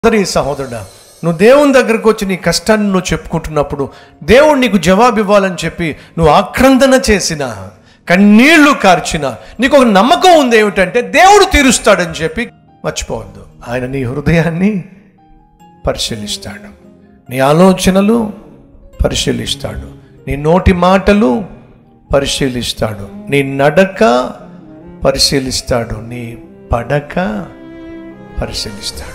సోదరి సహోదరుడా నువ్వు దేవుని దగ్గరకు వచ్చి నీ కష్టాన్ని నువ్వు చెప్పుకుంటున్నప్పుడు దేవుడు నీకు జవాబు ఇవ్వాలని చెప్పి నువ్వు ఆక్రందన చేసిన కన్నీళ్లు కార్చిన నీకు ఒక నమ్మకం ఉంది ఏమిటంటే దేవుడు తీరుస్తాడని చెప్పి మర్చిపోవద్దు ఆయన నీ హృదయాన్ని పరిశీలిస్తాడు నీ ఆలోచనలు పరిశీలిస్తాడు నీ నోటి మాటలు పరిశీలిస్తాడు నీ నడక పరిశీలిస్తాడు నీ పడక పరిశీలిస్తాడు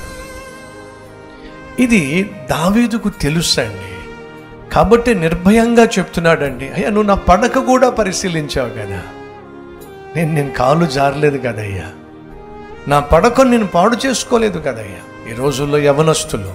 ఇది దావీదుకు తెలుసండి కాబట్టి నిర్భయంగా చెప్తున్నాడండి అయ్యా నువ్వు నా పడక కూడా పరిశీలించావు కదా నేను నేను కాలు జారలేదు కదయ్యా నా పడకను నేను పాడు చేసుకోలేదు కదయ్యా ఈ రోజుల్లో యవనస్తులు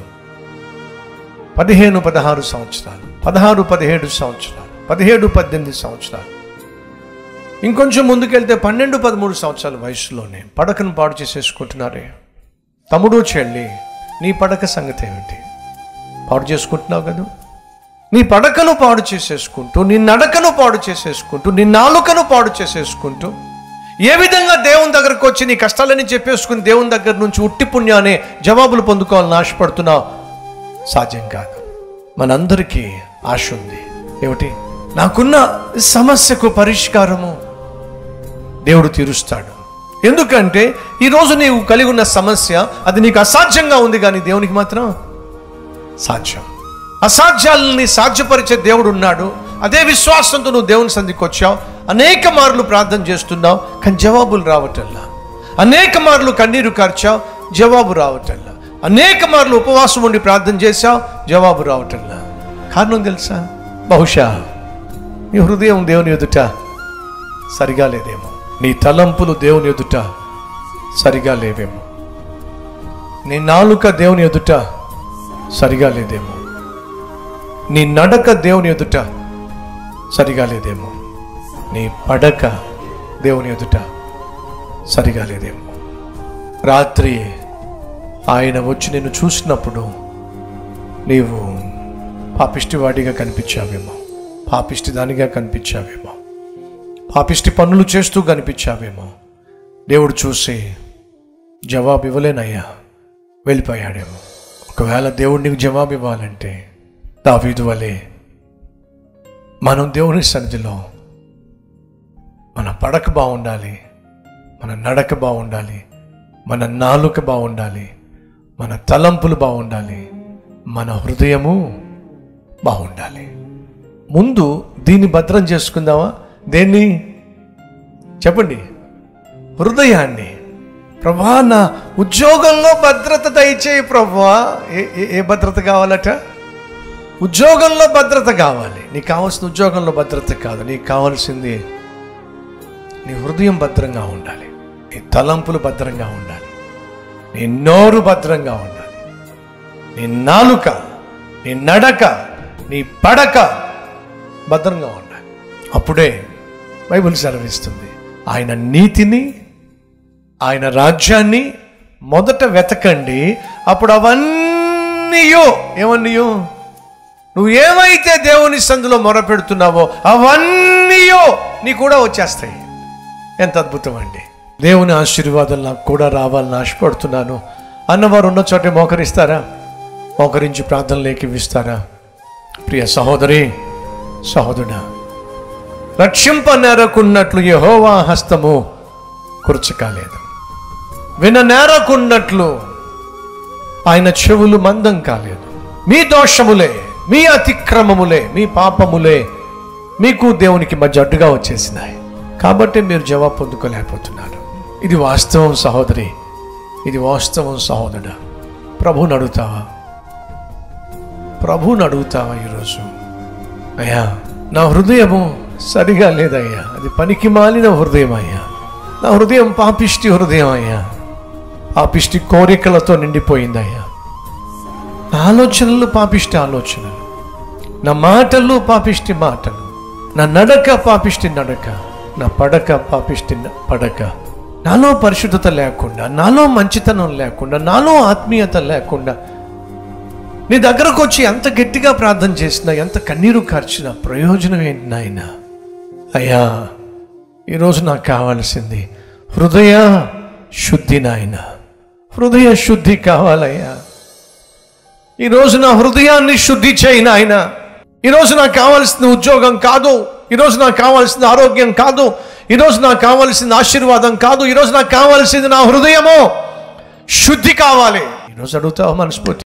పదిహేను పదహారు సంవత్సరాలు పదహారు పదిహేడు సంవత్సరాలు పదిహేడు పద్దెనిమిది సంవత్సరాలు ఇంకొంచెం ముందుకెళ్తే పన్నెండు పదమూడు సంవత్సరాల వయసులోనే పడకను పాడు చేసేసుకుంటున్నారే తమ్ముడు చెల్లి నీ పడక సంగతి ఏమిటి పాడు చేసుకుంటున్నావు కదా నీ పడకను పాడు చేసేసుకుంటూ నీ నడకను పాడు చేసేసుకుంటూ నీ నాలుకను పాడు చేసేసుకుంటూ ఏ విధంగా దేవుని దగ్గరకు వచ్చి నీ కష్టాలని చెప్పేసుకుని దేవుని దగ్గర నుంచి ఉట్టి పుణ్యానే జవాబులు పొందుకోవాలని ఆశపడుతున్నావు సాధ్యం కాదు మనందరికీ ఆశ ఉంది ఏమిటి నాకున్న సమస్యకు పరిష్కారము దేవుడు తీరుస్తాడు ఎందుకంటే ఈరోజు నీవు కలిగి ఉన్న సమస్య అది నీకు అసాధ్యంగా ఉంది కానీ దేవునికి మాత్రం సాధ్యం అసాధ్యాలని సాధ్యపరిచే దేవుడు ఉన్నాడు అదే విశ్వాసంతో నువ్వు దేవుని సంధికి వచ్చావు అనేక మార్లు ప్రార్థన చేస్తున్నావు కానీ జవాబులు రావటల్లా అనేక మార్లు కన్నీరు కార్చావు జవాబు రావటల్లా అనేక మార్లు ఉపవాసం ఉండి ప్రార్థన చేశావు జవాబు రావటల్లా కారణం తెలుసా బహుశా నీ హృదయం దేవుని ఎదుట సరిగా లేదేమో నీ తలంపులు దేవుని ఎదుట సరిగా లేవేమో నీ నాలుక దేవుని ఎదుట సరిగా లేదేమో నీ నడక దేవుని ఎదుట సరిగా లేదేమో నీ పడక దేవుని ఎదుట సరిగా లేదేమో రాత్రి ఆయన వచ్చి నిన్ను చూసినప్పుడు నీవు పాపిష్టివాడిగా కనిపించావేమో పాపిష్టి దానిగా కనిపించావేమో పాపిష్టి పనులు చేస్తూ కనిపించావేమో దేవుడు చూసి జవాబు ఇవ్వలేనయ్యా వెళ్ళిపోయాడేమో ఒకవేళ దేవుడు నీకు జవాబు ఇవ్వాలంటే దావీదు వలె మనం దేవుని సన్నిధిలో మన పడక బాగుండాలి మన నడక బాగుండాలి మన నాలుక బాగుండాలి మన తలంపులు బాగుండాలి మన హృదయము బాగుండాలి ముందు దీన్ని భద్రం చేసుకుందామా దేన్ని చెప్పండి హృదయాన్ని ప్రభా నా ఉద్యోగంలో భద్రత దయచేయి ప్రభా ఏ ఏ- ఏ భద్రత కావాలట ఉద్యోగంలో భద్రత కావాలి నీకు కావాల్సిన ఉద్యోగంలో భద్రత కాదు నీకు కావాల్సింది నీ హృదయం భద్రంగా ఉండాలి నీ తలంపులు భద్రంగా ఉండాలి నీ నోరు భద్రంగా ఉండాలి నీ నాలుక నీ నడక నీ పడక భద్రంగా ఉండాలి అప్పుడే బైబిల్ సెలవిస్తుంది ఆయన నీతిని ఆయన రాజ్యాన్ని మొదట వెతకండి అప్పుడు అవన్నీయో ఏమన్నీయో నువ్వు ఏమైతే దేవుని సందులో మొరపెడుతున్నావో అవన్నీయో నీ కూడా వచ్చేస్తాయి ఎంత అద్భుతం అండి దేవుని ఆశీర్వాదాలు నాకు కూడా రావాలని ఆశపడుతున్నాను అన్నవారు ఉన్న చోటే మోకరిస్తారా మోకరించి ప్రార్థనలోకి ఇస్తారా ప్రియ సహోదరి సహోదరుడా రక్షింప నేరకున్నట్లు యహోవా హస్తము కుర్చకాలేదు విన నేరకున్నట్లు ఆయన చెవులు మందం కాలేదు మీ దోషములే మీ అతిక్రమములే మీ పాపములే మీకు దేవునికి మధ్య అడ్డుగా వచ్చేసినాయి కాబట్టి మీరు జవాబు పొందుకోలేకపోతున్నారు ఇది వాస్తవం సహోదరి ఇది వాస్తవం సహోదరుడా ప్రభుని అడుగుతావా ప్రభుని అడుగుతావా ఈరోజు అయ్యా నా హృదయము సరిగా లేదయ్యా అది పనికి మాలిన హృదయం అయ్యా నా హృదయం పాపిష్టి హృదయం అయ్యా పాపిష్టి కోరికలతో నిండిపోయిందయ్యా నా ఆలోచనలు పాపిష్టి ఆలోచనలు నా మాటలు పాపిష్టి మాటలు నా నడక పాపిష్టి నడక నా పడక పాపిష్టి న- పడక నాలో పరిశుద్ధత లేకుండా నాలో మంచితనం లేకుండా నాలో ఆత్మీయత లేకుండా నీ దగ్గరకు వచ్చి ఎంత గట్టిగా ప్రార్థన చేసినా ఎంత కన్నీరు కార్చినా ప్రయోజనం ఏంటి నాయన అయ్యా ఈరోజు నాకు కావాల్సింది హృదయ శుద్ధి నాయన హృదయ శుద్ధి కావాలయ్యా ఈరోజు నా హృదయాన్ని శుద్ధి చేయి నాయన ఈరోజు నాకు కావాల్సిన ఉద్యోగం కాదు ఈరోజు నాకు కావాల్సిన ఆరోగ్యం కాదు ఈరోజు నాకు కావాల్సిన ఆశీర్వాదం కాదు ఈరోజు నాకు కావాల్సింది నా హృదయము శుద్ధి కావాలి ఈరోజు అడుగుతావు మనస్ఫూర్తి